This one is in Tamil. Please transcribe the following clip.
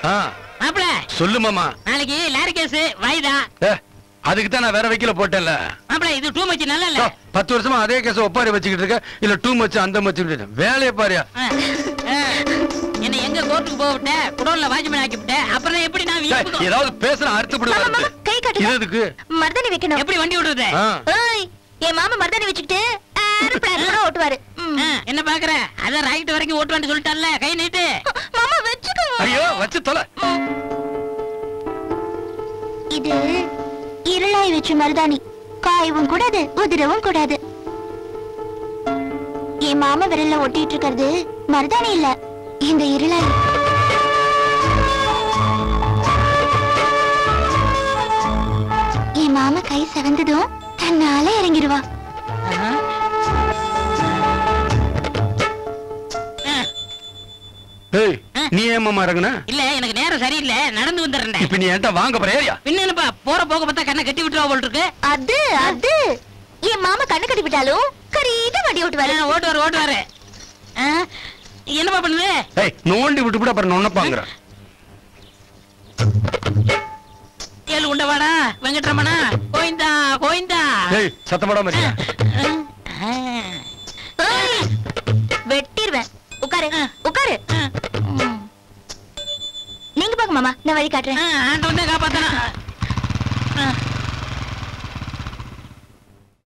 ஆ, மாப்பிள சொல்லு மாமா நாளைக்கு லாரி கேஸ் வாய்தா ஏ அதுக்கு தான் நான் வேற வைக்கல போட்டேன்ல மாப்பிள இது டூ மச் நல்லா இல்ல ஓ, பத்து வருஷமா அதே கேஸ் ஒப்பாரி வச்சுக்கிட்டு இருக்க இல்ல டூ மச்சு அந்த மச்சு வேலையை பாரியா ஆ, ஆ. என்ன எங்க கோர்ட்டுக்கு போக விட்ட குடோன்ல வாட்ச்மேன் ஆக்கி விட்ட அப்புறம் எப்படி நான் ஏய், வீட்டுக்கு ஏதாவது பேசுற அறுத்து மாமா, மாமா, கை காட்டுங்க. இது எதுக்கு மருதாணி வைக்கணும் எப்படி வண்டி விடுறது ஆ, ஏய், என் மாமா மருதாணி வச்சுக்கிட்டு ஏரோப்ளேன் கூட ஓட்டுவாரு ம். ஆ, என்ன பாக்குற அத ரைட் வரைக்கும் ஓட்டுவான்னு சொல்லிட்டான்ல கை நீட்டு மாமா வச்சுக்கோங்க ஐயோ வச்சு தொலை இது இருளாய் வச்ச மருதாணி காயவும் கூடாது உதிரவும் கூடாது என் மாமா விரல்ல ஒட்டிட்டு இருக்கிறது மருதாணி இல்ல இந்த இருளாய் என் மாமா கை செவந்ததும் தன்னால இறங்கிடுவா ஆ. ஆ, ஏய் நீ ஏன் மாமா இறங்குன இல்ல எனக்கு நேரம் சரியில்லை நடந்து வந்துடுறேன் இப்ப நீ என்கிட்ட வாங்க போற ஏரியா பின்ன என்னப்பா போற போக பார்த்தா கண்ணை கட்டி விட்டுருவா போல் இருக்கு அது அது என் மாமா கண்ணு கட்டி விட்டாலும் கரீட்டா வண்டி ஓட்டுவாரு ஆ, ஓட்டுவாரு ஓட்டுவாரு ஆ, என்னப்பா பண்ணுது ஏய் நோண்டி விட்டு விட்டு அப்புறம் நொன்னப்பாங்கிற ஏழு உண்டவாடா வெங்கட்ரமணா கோயிந்தா கோயிந்தா ஏய் சத்தப்படாம இருக்கியா ஆ, ஏய், வெட்டிருவேன் உட்காரு உட்காரு ம். நீங்க பாக்க மாமா நான் வழி காட்டுறேன் ஆ, ஆண்டவன் தான் காப்பாத்தனா